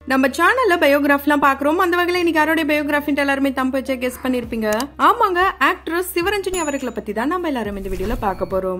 நம்ம சேனல்ல பயோகிராஃப்லாம் பாக்குறோம் அந்த வகையில இன்னைக்கு யாரோட பயோகிராஃபின்ட்டு எல்லாருமே தம்பு வச்சு கெஸ் பண்ணிருப்பீங்க ஆமாங்க ஆக்ட்ரஸ் சிவரஞ்சனி அவர்களை பத்தி தான் நம்ம எல்லாரும் இந்த வீடியோல பார்க்க போறோம்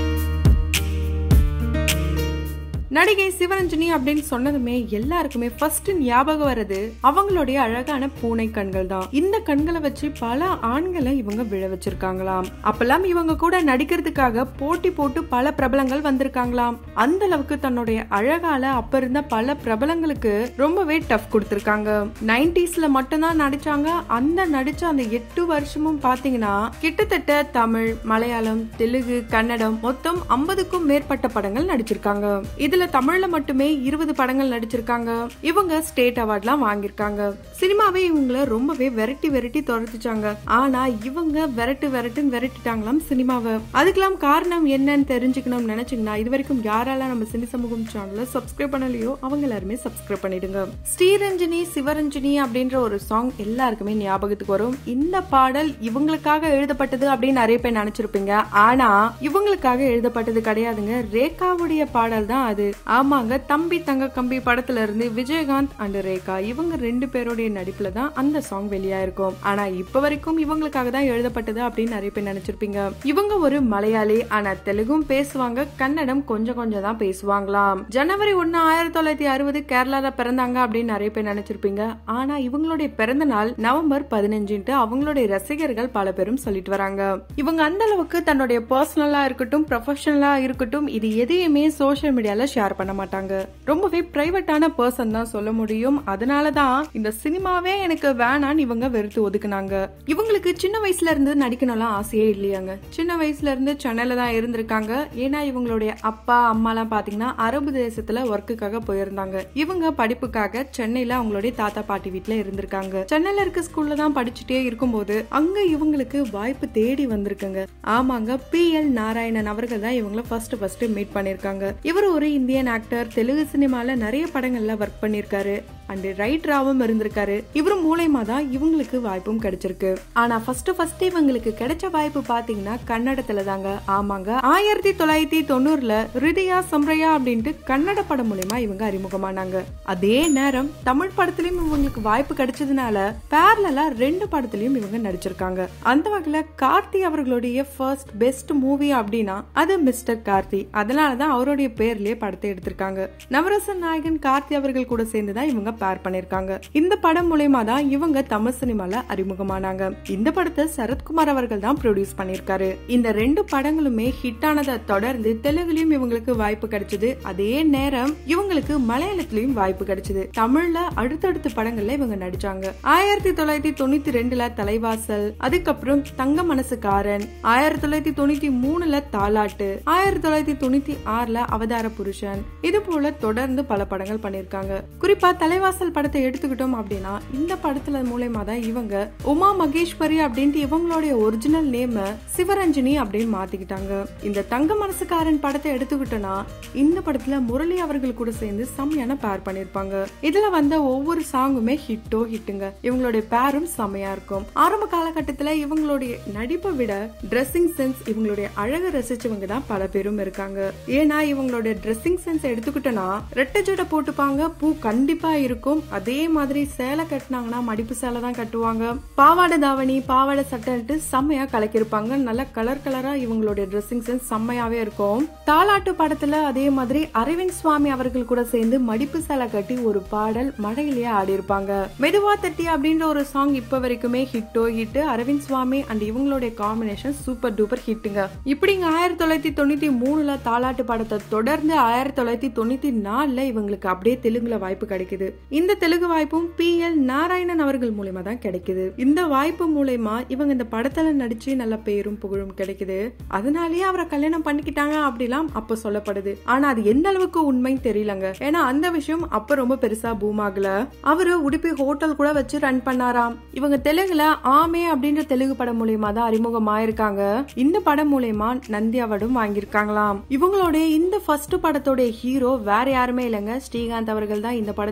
நடிகை சிவரஞ்சனி அப்படின்னு சொன்னதுமே எல்லாருக்குமே ஃபர்ஸ்ட் ஞாபகம் வர்றது அவங்களுடைய அழகான பூனை கண்கள் தான் இந்த கண்களை வச்சு பல ஆண்களை இவங்க விழ வச்சிருக்காங்களாம் அப்பெல்லாம் இவங்க கூட நடிக்கிறதுக்காக போட்டி போட்டு பல பிரபலங்கள் வந்திருக்காங்களாம் அந்த அளவுக்கு தன்னுடைய அழகால அப்ப இருந்த பல பிரபலங்களுக்கு ரொம்பவே டஃப் கொடுத்திருக்காங்க நைன்டிஸ்ல மட்டும்தான் நடிச்சாங்க அந்த நடிச்ச அந்த எட்டு வருஷமும் பாத்தீங்கன்னா கிட்டத்தட்ட தமிழ் மலையாளம் தெலுங்கு கன்னடம் மொத்தம் ஐம்பதுக்கும் மேற்பட்ட படங்கள் நடிச்சிருக்காங்க இதுல தமிழ்ல மட்டுமே இருபது படங்கள் நடிச்சிருக்காங்க இவங்க ஸ்டேட் அவார்ட்லாம் வாங்கியிருக்காங்க சினிமாவே இவங்கள ரொம்பவே வெரைட்டி வெரைட்டி துரத்துச்சாங்க ஆனா இவங்க விரட்டு விரட்டுன்னு விரட்டிட்டாங்களாம் சினிமாவை அதுக்கெல்லாம் காரணம் என்னன்னு தெரிஞ்சுக்கணும்னு நினைச்சீங்கன்னா இது வரைக்கும் யாரெல்லாம் நம்ம சினி சமூகம் சேனல்ல சப்ஸ்கிரைப் பண்ணலையோ அவங்க எல்லாருமே சப்ஸ்கிரைப் பண்ணிடுங்க ஸ்ரீரஞ்சனி சிவரஞ்சனி அப்படின்ற ஒரு சாங் எல்லாருக்குமே ஞாபகத்துக்கு வரும் இந்த பாடல் இவங்களுக்காக எழுதப்பட்டது அப்படின்னு நிறைய பேர் நினைச்சிருப்பீங்க ஆனா இவங்களுக்காக எழுதப்பட்டது கிடையாதுங்க ரேகாவுடைய பாடல் தான் அது ஆமாங்க தம்பி தங்க கம்பி படத்துல இருந்து விஜயகாந்த் அண்ட் ரேகா இவங்க ரெண்டு பேருடைய நடிப்புல தான் அந்த சாங் வெளியாயிருக்கும் ஆனா இப்ப வரைக்கும் இவங்களுக்காக தான் எழுதப்பட்டது அப்படின்னு நிறைய பேர் நினைச்சிருப்பீங்க இவங்க ஒரு மலையாளி ஆனா தெலுங்கும் பேசுவாங்க கன்னடம் கொஞ்சம் கொஞ்சம் தான் பேசுவாங்களாம் ஜனவரி ஒன்னு ஆயிரத்தி தொள்ளாயிரத்தி அறுபது கேரளால பிறந்தாங்க அப்படின்னு நிறைய பேர் நினைச்சிருப்பீங்க ஆனா இவங்களுடைய பிறந்த நாள் நவம்பர் பதினஞ்சுன்ட்டு அவங்களுடைய ரசிகர்கள் பல பேரும் சொல்லிட்டு வராங்க இவங்க அந்த அளவுக்கு தன்னுடைய பர்சனலா இருக்கட்டும் ப்ரொஃபஷனலா இருக்கட்டும் இது எதையுமே சோஷியல் மீடியால ஷேர் பண்ண மாட்டாங்க ரொம்பவே பிரைவேட்டான பர்சன் தான் சொல்ல முடியும் அதனாலதான் இந்த சினிமாவே எனக்கு வேணான்னு இவங்க வெறுத்து ஒதுக்குனாங்க இவங்களுக்கு சின்ன வயசுல இருந்து நடிக்கணும்லாம் ஆசையே இல்லையாங்க சின்ன வயசுல இருந்து சென்னையில தான் இருந்திருக்காங்க ஏன்னா இவங்களுடைய அப்பா அம்மாலாம் பாத்தீங்கன்னா அரபு தேசத்துல ஒர்க்குக்காக போயிருந்தாங்க இவங்க படிப்புக்காக சென்னையில அவங்களுடைய தாத்தா பாட்டி வீட்டுல இருந்திருக்காங்க சென்னையில இருக்க ஸ்கூல்ல தான் படிச்சுட்டே இருக்கும்போது அங்க இவங்களுக்கு வாய்ப்பு தேடி வந்திருக்குங்க ஆமாங்க பி எல் நாராயணன் அவர்கள் தான் இவங்கள ஃபர்ஸ்ட் ஃபர்ஸ்ட் மீட் பண்ணிருக்காங்க இவர் ஒரு இந்தியன் ஆக்டர் தெலுங்கு சினிமால நிறைய படங்கள்ல ஒர்க் பண்ணிருக்காரு அண்ட் ரைட்டராகவும் இருந்திருக்காரு இவர் மூலயமா தான் இவங்களுக்கு வாய்ப்பும் கிடைச்சிருக்கு ஆனா ஃபர்ஸ்ட் ஃபர்ஸ்ட் இவங்களுக்கு கிடைச்ச வாய்ப்பு பாத்தீங்கன்னா கன்னடத்துல தாங்க ஆமாங்க ஆயிரத்தி தொள்ளாயிரத்தி தொண்ணூறுல ரிதியா சம்ரையா அப்படின்ட்டு கன்னட படம் மூலயமா இவங்க அறிமுகமானாங்க அதே நேரம் தமிழ் படத்துலயும் இவங்களுக்கு வாய்ப்பு கிடைச்சதுனால பேரலா ரெண்டு படத்துலயும் இவங்க நடிச்சிருக்காங்க அந்த வகையில கார்த்தி அவர்களுடைய ஃபர்ஸ்ட் பெஸ்ட் மூவி அப்படின்னா அது மிஸ்டர் கார்த்தி அதனாலதான் அவருடைய பேர்லயே படத்தை எடுத்திருக்காங்க நவரசன் நாயகன் கார்த்தி அவர்கள் கூட சேர்ந்துதான் இவங்க பேர் பண்ணிருக்காங்க இந்த படம் மூலயமா தான் இவங்க தமிழ் சினிமால அறிமுகமானாங்க இந்த படத்தை சரத்குமார் அவர்கள் தான் ப்ரொடியூஸ் பண்ணிருக்காரு இந்த ரெண்டு படங்களுமே ஹிட் ஆனதை தொடர்ந்து தெலுங்குலயும் இவங்களுக்கு வாய்ப்பு கிடைச்சது அதே நேரம் இவங்களுக்கு மலையாளத்திலயும் வாய்ப்பு கிடைச்சது தமிழ்ல அடுத்தடுத்த படங்கள்ல இவங்க நடிச்சாங்க ஆயிரத்தி தொள்ளாயிரத்தி தொண்ணூத்தி ரெண்டுல தலைவாசல் அதுக்கப்புறம் தங்க மனசுக்காரன் ஆயிரத்தி தொள்ளாயிரத்தி தொண்ணூத்தி மூணுல தாலாட்டு ஆயிரத்தி தொள்ளாயிரத்தி தொண்ணூத்தி ஆறுல அவதார புருஷன் இது போல தொடர்ந்து பல படங்கள் பண்ணிருக்காங்க குறிப்பா தலைவாசல் படத்தை எடுத்துக்கிட்டோம் அப்படின்னா இந்த படத்துல மூலயமா தான் இவங்க உமா மகேஸ்வரி அப்படின்ட்டு இவங்களுடைய ஒரிஜினல் நேம சிவரஞ்சனி அப்படின்னு மாத்திக்கிட்டாங்க இந்த தங்க மனசுக்காரன் படத்தை எடுத்துக்கிட்டோம்னா இந்த படத்துல முரளி அவர்கள் கூட சேர்ந்து செம்மையான பேர் பண்ணிருப்பாங்க இதுல வந்த ஒவ்வொரு சாங்குமே ஹிட்டோ ஹிட்டுங்க இவங்களுடைய பேரும் செம்மையா இருக்கும் ஆரம்ப காலகட்டத்துல இவங்களுடைய நடிப்பை விட ட்ரெஸ்ஸிங் சென்ஸ் இவங்களுடைய அழக ரசிச்சவங்க தான் பல பேரும் இருக்காங்க ஏன்னா இவங்களுடைய ட்ரெஸ்ஸிங் சென்ஸ் எடுத்துக்கிட்டோம்னா ரெட்டை ஜடை போட்டுப்பாங்க பூ கண்டிப்பா இருக்கும் அதே மாதிரி சேலை கட்டினாங்கன்னா மடிப்பு சேலை தான் கட்டுவாங்க பாவாடை தாவணி பாவாடை சட்டைன்ட்டு செம்மையா கலக்கிருப்பாங்க நல்ல கலர் கலரா இவங்களுடைய ட்ரெஸ்ஸிங் சென்ஸ் செம்மையாவே இருக்கும் தாலாட்டு படத்துல அதே மாதிரி அரவிந்த் சுவாமி அவர்கள் கூட சேர்ந்து மடிப்பு சேலை கட்டி ஒரு பாடல் மழையிலேயே ஆடி இருப்பாங்க மெதுவா தட்டி அப்படின்ற ஒரு சாங் இப்ப வரைக்குமே ஹிட்டோ ஹிட் அரவிந்த் சுவாமி அண்ட் இவங்களுடைய காம்பினேஷன் சூப்பர் டூப்பர் ஹிட்டுங்க இப்படிங்க ஆயிரத்தி தொள்ளாயிரத்தி தொண்ணூத்தி மூணுல தாலாட்டு படத்தை தொடர்ந்து ஆயிரத்தி தொள்ளாயிரத்தி தொண்ணூத்தி நாலுல இவங்களுக்கு அப்படியே தெலுங்குல வாய்ப்பு கிடைக்குது இந்த தெலுங்கு வாய்ப்பும் பி எல் நாராயணன் அவர்கள் மூலயமா தான் கிடைக்குது இந்த வாய்ப்பு மூலயமா இவங்க இந்த படத்துல நடிச்சு நல்ல பேரும் புகழும் கிடைக்குது அதனாலேயே அவரை கல்யாணம் பண்ணிக்கிட்டாங்க அப்படிலாம் அப்ப சொல்லப்படுது ஆனா அது எந்த அளவுக்கு உண்மைன்னு தெரியலங்க ஏன்னா அந்த விஷயம் அப்ப ரொம்ப பெருசா பூம் ஆகல அவரு உடுப்பி ஹோட்டல் கூட வச்சு ரன் பண்ணாராம் இவங்க தெலுங்குல ஆமே அப்படின்ற தெலுங்கு படம் மூலயமா தான் அறிமுகமாயிருக்காங்க இந்த படம் மூலயமா நந்தி அவார்டும் வாங்கியிருக்காங்களாம் இவங்களுடைய இந்த ஃபர்ஸ்ட் படத்தோடைய ஹீரோ வேற யாருமே இல்லைங்க ஸ்ரீகாந்த் அவர்கள் தான் இந்த படத்தோடைய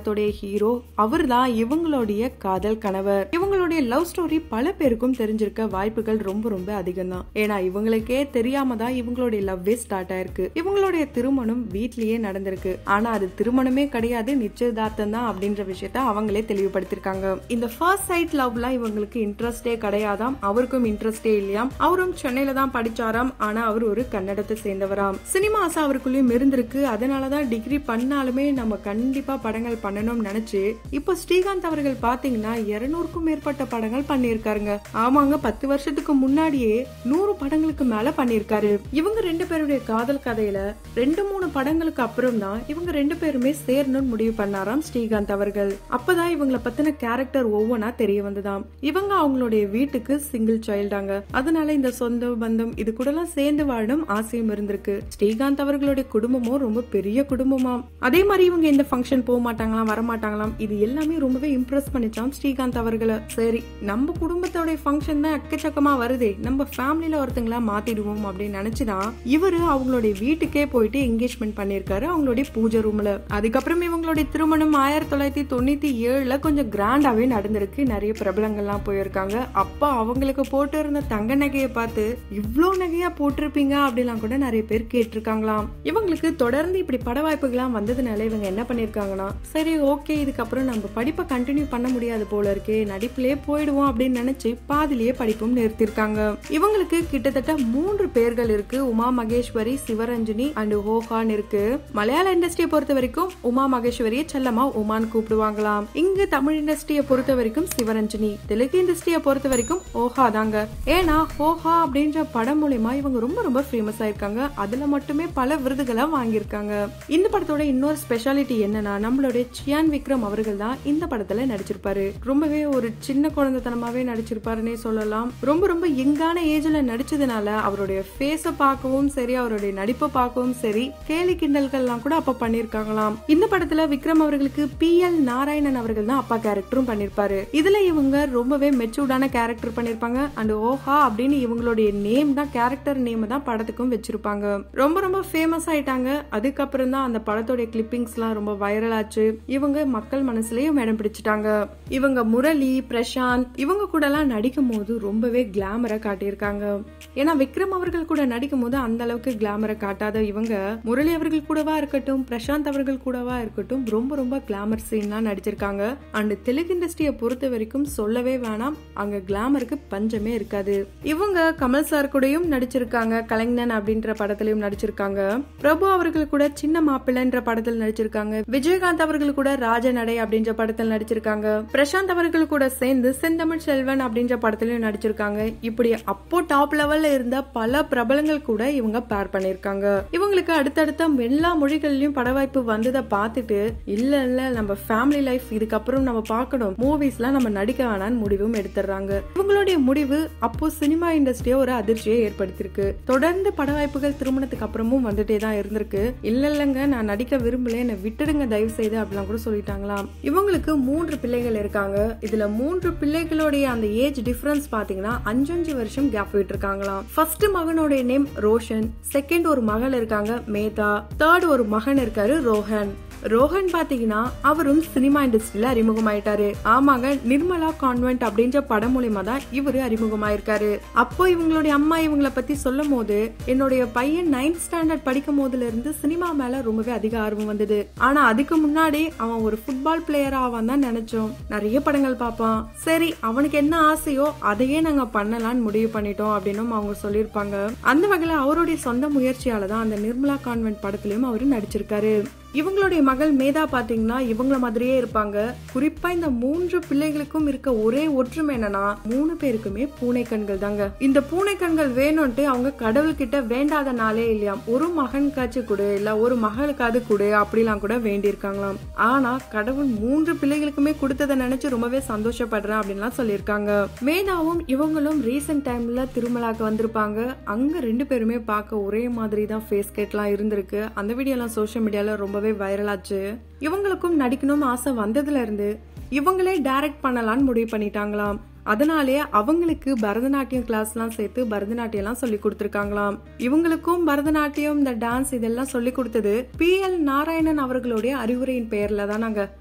ஹீரோ அவர் தான் இவங்களுடைய காதல் கணவர் இவங்களுடைய லவ் ஸ்டோரி பல பேருக்கும் தெரிஞ்சிருக்க வாய்ப்புகள் ரொம்ப ரொம்ப அதிகம் தான் ஏன்னா இவங்களுக்கே தெரியாம தான் இவங்களுடைய லவ்வே ஸ்டார்ட் ஆயிருக்கு இவங்களுடைய திருமணம் வீட்லயே நடந்திருக்கு ஆனா அது திருமணமே கிடையாது நிச்சயதார்த்தம் தான் அப்படின்ற விஷயத்த அவங்களே தெளிவுபடுத்திருக்காங்க இந்த ஃபர்ஸ்ட் சைட் லவ்லாம் இவங்களுக்கு இன்ட்ரெஸ்டே கிடையாதாம் அவருக்கும் இன்ட்ரெஸ்டே இல்லையாம் அவரும் சென்னையில தான் படிச்சாராம் ஆனா அவர் ஒரு கன்னடத்தை சேர்ந்தவராம் சினிமா ஆசை அவருக்குள்ளேயும் இருந்திருக்கு அதனாலதான் டிகிரி பண்ணாலுமே நம்ம கண்டிப்பா படங்கள் பண்ணணும்னு நினைச்சு இப்போ ஸ்ரீகாந்த் அவர்கள் பாத்தீங்கன்னா இருநூறுக்கும் மேற்பட்ட படங்கள் பண்ணியிருக்காருங்க ஆமாங்க பத்து வருஷத்துக்கு முன்னாடியே நூறு படங்களுக்கு மேல பண்ணியிருக்காரு இவங்க ரெண்டு பேருடைய காதல் கதையில ரெண்டு மூணு படங்களுக்கு அப்புறம் தான் இவங்க ரெண்டு பேருமே சேரணும்னு முடிவு பண்ணாராம் ஸ்ரீகாந்த் அவர்கள் அப்பதான் இவங்கள பத்தின கேரக்டர் ஒவ்வொன்றா தெரிய வந்ததாம் இவங்க அவங்களுடைய வீட்டுக்கு சிங்கிள் சைல்டாங்க அதனால இந்த சொந்த பந்தம் இது கூட எல்லாம் சேர்ந்து வாழணும் ஆசையும் இருந்திருக்கு ஸ்ரீகாந்த் அவர்களுடைய குடும்பமும் ரொம்ப பெரிய குடும்பமாம் அதே மாதிரி இவங்க எந்த ஃபங்க்ஷன் போக மாட்டாங்களாம் வர மாட்டாங்களாம் இது எல்லாமே ரொம்பவே இம்ப்ரெஸ் பண்ணிச்சாம் ஸ்ரீகாந்த் அவர்களை சரி நம்ம குடும்பத்தோட ஃபங்க்ஷன் தான் எக்கச்சக்கமா வருதே நம்ம ஃபேமிலில ஒருத்தங்களா மாத்திடுவோம் அப்படின்னு நினைச்சுதான் இவரு அவங்களுடைய வீட்டுக்கே போயிட்டு என்கேஜ்மெண்ட் பண்ணிருக்காரு அவங்களுடைய பூஜை ரூம்ல அதுக்கப்புறம் இவங்களுடைய திருமணம் ஆயிரத்தி தொள்ளாயிரத்தி தொண்ணூத்தி ஏழுல கொஞ்சம் கிராண்டாவே நடந்திருக்கு நிறைய பிரபலங்கள்லாம் போயிருக்காங்க அப்பா அவங்களுக்கு போட்டு இருந்த தங்க நகையை பார்த்து இவ்ளோ நகையா போட்டிருப்பீங்க அப்படிலாம் கூட நிறைய பேர் கேட்டிருக்காங்களாம் இவங்களுக்கு தொடர்ந்து இப்படி பட வாய்ப்புகள்லாம் வந்ததுனால இவங்க என்ன பண்ணிருக்காங்கன்னா சரி ஓகே இதுக்கப்புறம் நம்ம படிப்பை கண்டினியூ பண்ண முடியாது போல இருக்கே நடிப்புலயே போயிடுவோம் அப்படின்னு நினைச்சு பாதிலேயே படிப்பும் நிறுத்திருக்காங்க இவங்களுக்கு கிட்டத்தட்ட மூன்று பேர்கள் இருக்கு உமா மகேஸ்வரி சிவரஞ்சனி அண்ட் ஹோஹான் இருக்கு மலையாள இண்டஸ்ட்ரியை பொறுத்த வரைக்கும் உமா மகேஸ்வரியை செல்லமா உமான்னு கூப்பிடுவாங்களாம் இங்க தமிழ் இண்டஸ்ட்ரியை பொறுத்த வரைக்கும் சிவரஞ்சனி தெலுங்கு இண்டஸ்ட்ரியை பொறுத்த வரைக்கும் ஓஹா தாங்க ஏன்னா ஹோஹா அப்படின்ற படம் மூலியமா இவங்க ரொம்ப ரொம்ப ஃபேமஸ் ஆயிருக்காங்க அதுல மட்டுமே பல விருதுகளை வாங்கியிருக்காங்க இந்த படத்தோட இன்னொரு ஸ்பெஷாலிட்டி என்னன்னா நம்மளுடைய சியான் விக்ரம் அவர்கள் தான் இந்த படத்துல நடிச்சிருப்பாரு ரொம்பவே ஒரு சின்ன குழந்தைத்தனமாவே நடிச்சிருப்பாருன்னே சொல்லலாம் ரொம்ப ரொம்ப யங்கான ஏஜ்ல நடிச்சதுனால அவருடைய ஃபேஸ பார்க்கவும் சரி அவருடைய நடிப்பை பார்க்கவும் சரி கேலி கிண்டல்கள்லாம் கூட அப்ப பண்ணிருக்காங்களாம் இந்த படத்துல விக்ரம் அவர்களுக்கு பி எல் நாராயணன் அவர்கள் தான் அப்பா கேரக்டரும் பண்ணிருப்பாரு இதுல இவங்க ரொம்பவே மெச்சூர்டான கேரக்டர் பண்ணிருப்பாங்க அண்ட் ஓஹா அப்படின்னு இவங்களுடைய நேம் தான் கேரக்டர் நேம் தான் படத்துக்கும் வச்சிருப்பாங்க ரொம்ப ரொம்ப ஃபேமஸ் ஆயிட்டாங்க அதுக்கப்புறம் தான் அந்த படத்தோட கிளிப்பிங்ஸ் எல்லாம் ரொம்ப வைரல் ஆச்சு இவங்க மக்கள் மனசுலயும் இடம் பிடிச்சிட்டாங்க இவங்க முரளி பிரசாந்த் இவங்க கூட எல்லாம் நடிக்கும் போது ரொம்பவே கிளாமரா காட்டியிருக்காங்க ஏன்னா விக்ரம் அவர்கள் கூட நடிக்கும் போது அந்த அளவுக்கு கிளாமரை காட்டாத இவங்க முரளி அவர்கள் கூடவா இருக்கட்டும் பிரசாந்த் அவர்கள் கூடவா இருக்கட்டும் ரொம்ப ரொம்ப கிளாமர் சீன்லாம் நடிச்சிருக்காங்க அண்ட் தெலுங்கு இண்டஸ்ட்ரியை பொறுத்த வரைக்கும் சொல்லவே வேணாம் அங்க கிளாமருக்கு பஞ்சமே இருக்காது இவங்க கமல் சார் கூடயும் நடிச்சிருக்காங்க கலைஞன் அப்படின்ற படத்திலையும் நடிச்சிருக்காங்க பிரபு அவர்கள் கூட சின்ன மாப்பிள்ளைன்ற படத்தில் நடிச்சிருக்காங்க விஜயகாந்த் அவர்கள் கூட ராஜநடை அப்படின்ற படத்தில் நடிச்சிருக்காங்க பிரசாந்த் அவர்கள் கூட சேர்ந்து செந்தமிழ் செல்வன் அப்படின்ற படத்திலையும் நடிச்சிருக்காங்க இப்படி அப்போ டாப் லெவல்ல இருந்த பல பிரபலங்கள் கூட இவங்க பேர் பண்ணிருக்காங்க இவங்களுக்கு அடுத்தடுத்த எல்லா மொழிகள்லயும் பட வாய்ப்பு வந்ததை பார்த்துட்டு இல்ல இல்ல நம்ம ஃபேமிலி லைஃப் இதுக்கப்புறம் நம்ம பார்க்கணும் மூவிஸ்லாம் நம்ம நடிக்க வேணாம்னு முடிவும் எடுத்துறாங்க இவங்களுடைய முடிவு அப்போ சினிமா இண்டஸ்ட்ரியை ஒரு அதிர்ச்சியை ஏற்படுத்திருக்கு தொடர்ந்து பட வாய்ப்புகள் திருமணத்துக்கு அப்புறமும் வந்துட்டே தான் இருந்திருக்கு இல்ல இல்லங்க நான் நடிக்க விரும்பல என்னை விட்டுடுங்க தயவு செய்து அப்படிலாம் கூட சொல்லிட்டாங்களாம் இவங்களுக்கு மூன்று பிள்ளைகள் இருக்காங்க இதுல மூன்று பிள்ளைகளுடைய அந்த ஏஜ் டிஃபரன்ஸ் பாத்தீங்கன்னா அஞ்சு அஞ்சு வருஷம் கேப் விட்டுருக்காங்களாம் ஃபர்ஸ்ட் மகனுடைய நேம் ரோஷன் செகண்ட் ஒரு மகள் இருக்காங்க மேதா தேர்ட் ஒரு மகன் இருக்காரு ரோஹன் ரோஹன் பாத்தீங்கன்னா அவரும் சினிமா இண்டஸ்ட்ரியில அறிமுகமாயிட்டாரு ஆமாங்க நிர்மலா கான்வென்ட் அப்படின்ற படம் மூலியமா தான் இவரு அறிமுகமாயிருக்காரு அப்போ இவங்களுடைய அம்மா இவங்கள பத்தி சொல்லும் போது என்னுடைய பையன் நைன்த் ஸ்டாண்டர்ட் படிக்கும் போதுல இருந்து சினிமா மேல ரொம்பவே அதிக ஆர்வம் வந்தது ஆனா அதுக்கு முன்னாடி அவன் ஒரு ஃபுட்பால் பிளேயர் ஆவான் தான் நினைச்சோம் நிறைய படங்கள் பார்ப்பான் சரி அவனுக்கு என்ன ஆசையோ அதையே நாங்க பண்ணலாம்னு முடிவு பண்ணிட்டோம் அப்படின்னும் அவங்க சொல்லியிருப்பாங்க அந்த வகையில அவருடைய சொந்த முயற்சியால தான் அந்த நிர்மலா கான்வென்ட் படத்திலயும் அவரு நடிச்சிருக்காரு இவங்களுடைய மகள் மேதா பாத்தீங்கன்னா இவங்கள மாதிரியே இருப்பாங்க குறிப்பா இந்த மூன்று பிள்ளைகளுக்கும் இருக்க ஒரே ஒற்றுமை என்னன்னா மூணு பேருக்குமே பூனை கண்கள் தாங்க இந்த பூனை கண்கள் வேணும்ட்டு அவங்க கடவுள்கிட்ட வேண்டாத நாளே இல்லையாம் ஒரு மகன் காட்சி கொடு இல்ல ஒரு மகளுக்காவது கொடு அப்படிலாம் கூட வேண்டியிருக்காங்களாம் ஆனா கடவுள் மூன்று பிள்ளைகளுக்குமே கொடுத்ததை நினைச்சு ரொம்பவே சந்தோஷப்படுறேன் அப்படின்லாம் சொல்லியிருக்காங்க மேதாவும் இவங்களும் ரீசெண்ட் டைம்ல திருமலாக்கு வந்திருப்பாங்க அங்க ரெண்டு பேருமே பார்க்க ஒரே மாதிரி தான் ஃபேஸ் கேட்லாம் இருந்திருக்கு அந்த வீடியோலாம் சோஷியல் மீடியால ரொம்பவே வைரல் ஆச்சு இவங்களுக்கும் நடிக்கணும்னு ஆசை வந்ததுல இருந்து இவங்களே டைரக்ட் பண்ணலாம்னு முடிவு பண்ணிட்டாங்களாம் அதனாலே அவங்களுக்கு பரதநாட்டியம் கிளாஸ்லாம் சேர்த்து பரதநாட்டியம்லாம் சொல்லி கொடுத்துருக்காங்களாம் இவங்களுக்கும் பரதநாட்டியம் இந்த டான்ஸ் இதெல்லாம் சொல்லி கொடுத்தது பி எல் நாராயணன் அவர்களுடைய அறிவுரையின் பெயர்ல தான் நாங்க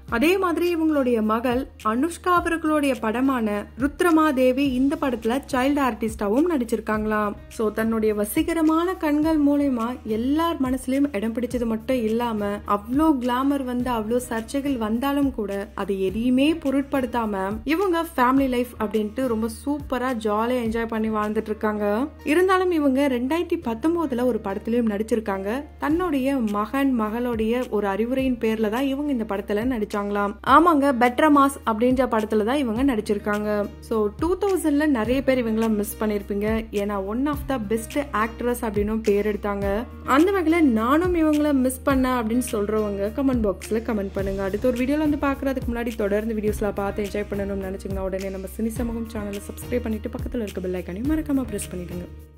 அதே மாதிரி இவங்களுடைய மகள் அனுஷ்கா அவர்களுடைய படமான ருத்ரமா தேவி இந்த படத்துல சைல்டு ஆர்டிஸ்டாவும் நடிச்சிருக்காங்களாம் சோ தன்னுடைய வசீகரமான கண்கள் மூலயமா எல்லார் மனசுலயும் இடம் பிடிச்சது மட்டும் இல்லாம அவ்வளோ கிளாமர் வந்து அவ்வளோ சர்ச்சைகள் வந்தாலும் கூட அது எதையுமே பொருட்படுத்தாம இவங்க ஃபேமிலி லைஃப் அப்படின்ட்டு ரொம்ப சூப்பரா ஜாலியா என்ஜாய் பண்ணி வாழ்ந்துட்டு இருக்காங்க இருந்தாலும் இவங்க ரெண்டாயிரத்தி பத்தொன்பதுல ஒரு படத்திலயும் நடிச்சிருக்காங்க தன்னுடைய மகன் மகளுடைய ஒரு அறிவுரையின் பேர்ல தான் இவங்க இந்த படத்துல நடிச்சாங்களாம் ஆமாங்க பெட்ர மாஸ் அப்படின்ற படத்துல தான் இவங்க நடிச்சிருக்காங்க ஸோ டூ தௌசண்ட்ல நிறைய பேர் இவங்கள மிஸ் பண்ணிருப்பீங்க ஏன்னா one of the best actress அப்படின்னு பேர் எடுத்தாங்க அந்த வகையில் நானும் இவங்கள மிஸ் பண்ண அப்படின்னு சொல்றவங்க கமெண்ட் பாக்ஸ்ல கமெண்ட் பண்ணுங்க அடுத்த ஒரு வீடியோல வந்து பாக்குறதுக்கு முன்னாடி தொடர்ந்து வீடியோஸ்லாம் பார்த்து என்ஜாய் பண்ணணும்னு நினைச்சீங்கன்னா உடனே நம்ம சினி சமூகம் சேனலை சப்ஸ்கிரைப் பண்ணிட்டு பக்கத்தில் இருக்க பெல் ஐக்கானையும் மறக்காம ப்ரெஸ் பண்ணிடுங்க